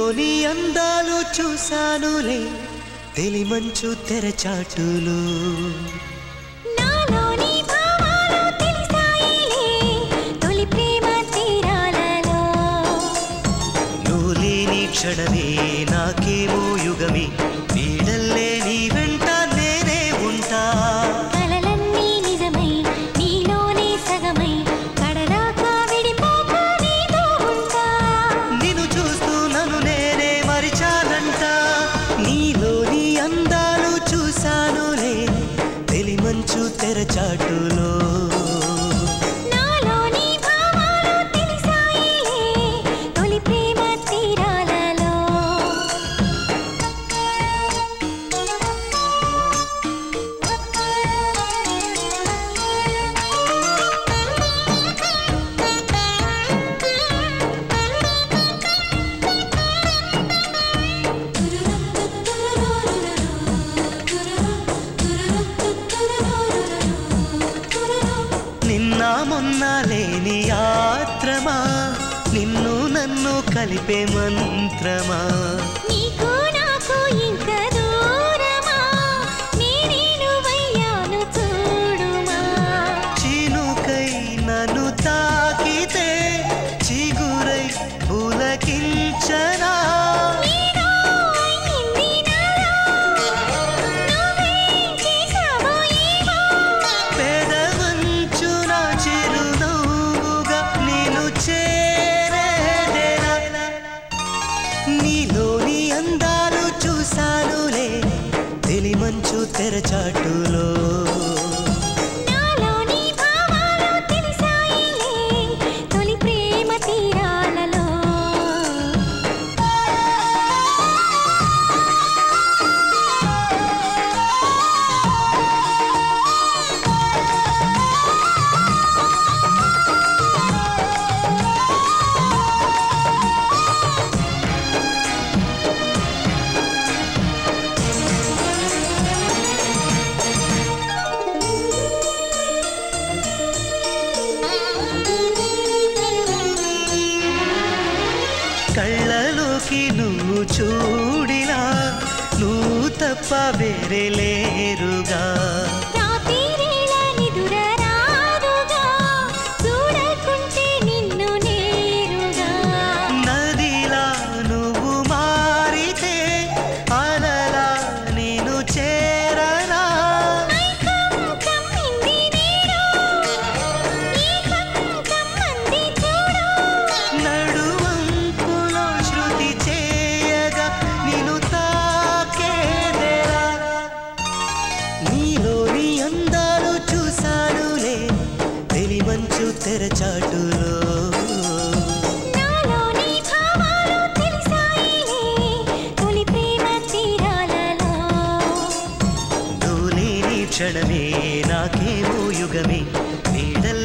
నీలోని అందాలు చూశానులే తెలిమంచు తెరచాటులు నాలోని భావాలు తెలిసాయిలే తొలి ప్రేమ తీరాలలో నువ్వు లేని క్షణమే నాకేమో యుగమే నీడల్లే నీ వెంట నేనే ఉంటా కలలన్నీ నిజమై నీలోనే సగమై కడదాకా విడిపోక నీతో ఉంటా నిన్ను చూస్తూ నన్ను నేనే మరిచానంట నీలోని అందాలు చూశానులే తెలిమంచు తెరచాటులో నాలోని భావాలు తెలిసాయిలే తొలి ప్రేమ తీరాలలో నిన్న మొన్న లేని యాత్రమా నిన్ను నన్ను కలిపే మంత్రమా నీకు నాకు ఇంక దూరమా నేనే నువ్వయ్యాను చూడుమా చినుకై నన్ను తాకితే చిగురై పులకించనా నీలో అయింది నాలో నువ్వేం చేశావో ఏమో పెదవంచున చిరునవ్వుగా నేను చేరేదేనా నీలోని అందాలు చూశానులే తెలిమంచు తెరచాటులో నాలోని భావాలు తెలిసాయిలే తొలి ప్రేమ తీరాలలో కళ్ళలోకి నువ్వు చూడినా నువ్వు తప్ప వేరే లేరుగా రాత్రివేళ నిదుర రాదుగా చూడకుంటే నిన్ను నేరుగా నదిలా నువ్వు మారితే అలలా నేను చేరనా మైకం కమ్మింది నేడు ఈ కమ్మంది చూడు నడువంకులో శృతి చేయగా నిన్ను తాకేదేరా నీలోని అందాలు చూశానులే తెలిమంచు తెరచాటులో నాలోని భావాలు తెలిసాయిలే తొలి ప్రేమ తీరాలలో నువ్వు లేని క్షణమే నాకేమో యుగమే నీడల్